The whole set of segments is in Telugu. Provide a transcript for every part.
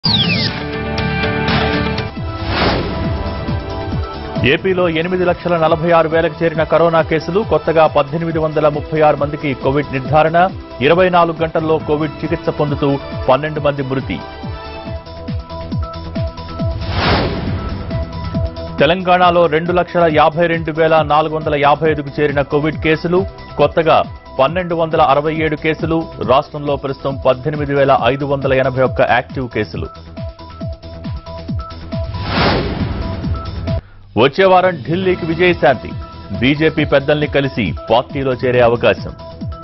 ఏపీలో ఎనిమిది లక్షల నలభై ఆరు వేలకు చేరిన కరోనా కేసులు కొత్తగా పద్దెనిమిది వందల ముప్పై ఆరు మందికి కోవిడ్ నిర్ధారణ ఇరవై నాలుగు గంటల్లో కోవిడ్ చికిత్స పొందుతూ పన్నెండు మంది మృతి తెలంగాణలో రెండు లక్షల యాభై రెండు వేల నాలుగు వందల యాభై ఐదుకు చేరిన కోవిడ్ కేసులు కొత్తగా పన్నెండు వందల అరవై ఏడు కేసులు రాష్ట్రంలో ప్రస్తుతం పద్దెనిమిది వేల ఐదు వందల ఎనభై ఒక్క యాక్టివ్ కేసులు వచ్చే వారం ఢిల్లీకి విజయశాంతి బీజేపీ పెద్దల్ని కలిసి పార్టీలో చేరే అవకాశం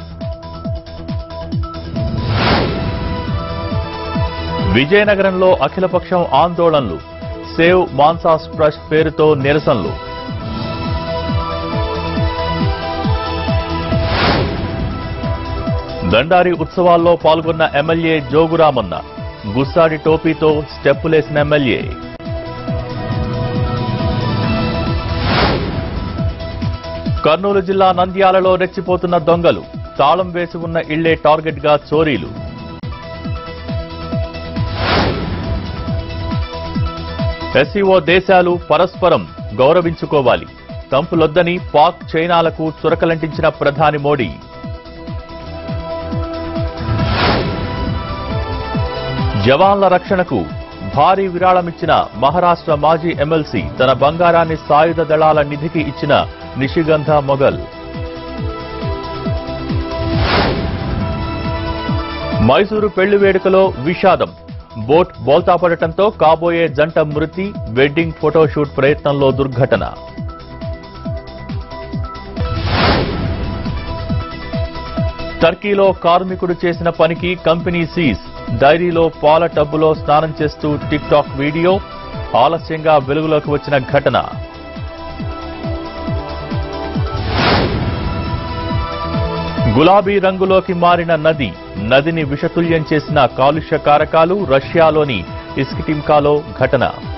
విజయనగరంలో అఖిలపక్షం ఆందోళనలు సేవ్ మాన్సాస్ ట్రస్ట్ పేరుతో నిరసనలు దండారి ఉత్సవాల్లో పాల్గొన్న ఎమ్మెల్యే జోగురామన్న గుస్సాడి టోపీతో స్టెప్పులేసిన ఎమ్మెల్యే కర్నూలు జిల్లా నంద్యాలలో రెచ్చిపోతున్న దొంగలు తాళం వేసి ఉన్న ఇళ్లే టార్గెట్ గా చోరీలు ఎస్సీఓ దేశాలు పరస్పరం గౌరవించుకోవాలి తంపులొద్దని పాక్ చైనాలకు చురకలంటించిన ప్రధాని మోడీ జవాన్ల రక్షణకు భారీ విరాళమిచ్చిన మహారాష్ట్ర మాజీ ఎమ్మెల్సీ తన బంగారాన్ని సాయుధ దళాల నిధికి ఇచ్చిన నిషిగంధ మొఘల్ మైసూరు పెళ్లి వేడుకలో విషాదం బోట్ బోల్తా పడటంతో కాబోయే జంట మృతి వెడ్డింగ్ ఫోటోషూట్ ప్రయత్నంలో దుర్ఘటన టర్కీలో కార్మికుడు చేసిన పనికి కంపెనీ సీజ్ డైరీలో పాల టబ్బులో స్నానం చేస్తూ టిక్ టాక్ వీడియో ఆలస్యంగా వెలుగులోకి వచ్చిన ఘటన గులాబీ రంగులోకి మారిన నది నదిని విషతుల్యం చేసిన కాలుష్య కారకాలు రష్యాలోని ఇస్కిటింకాలో ఘటన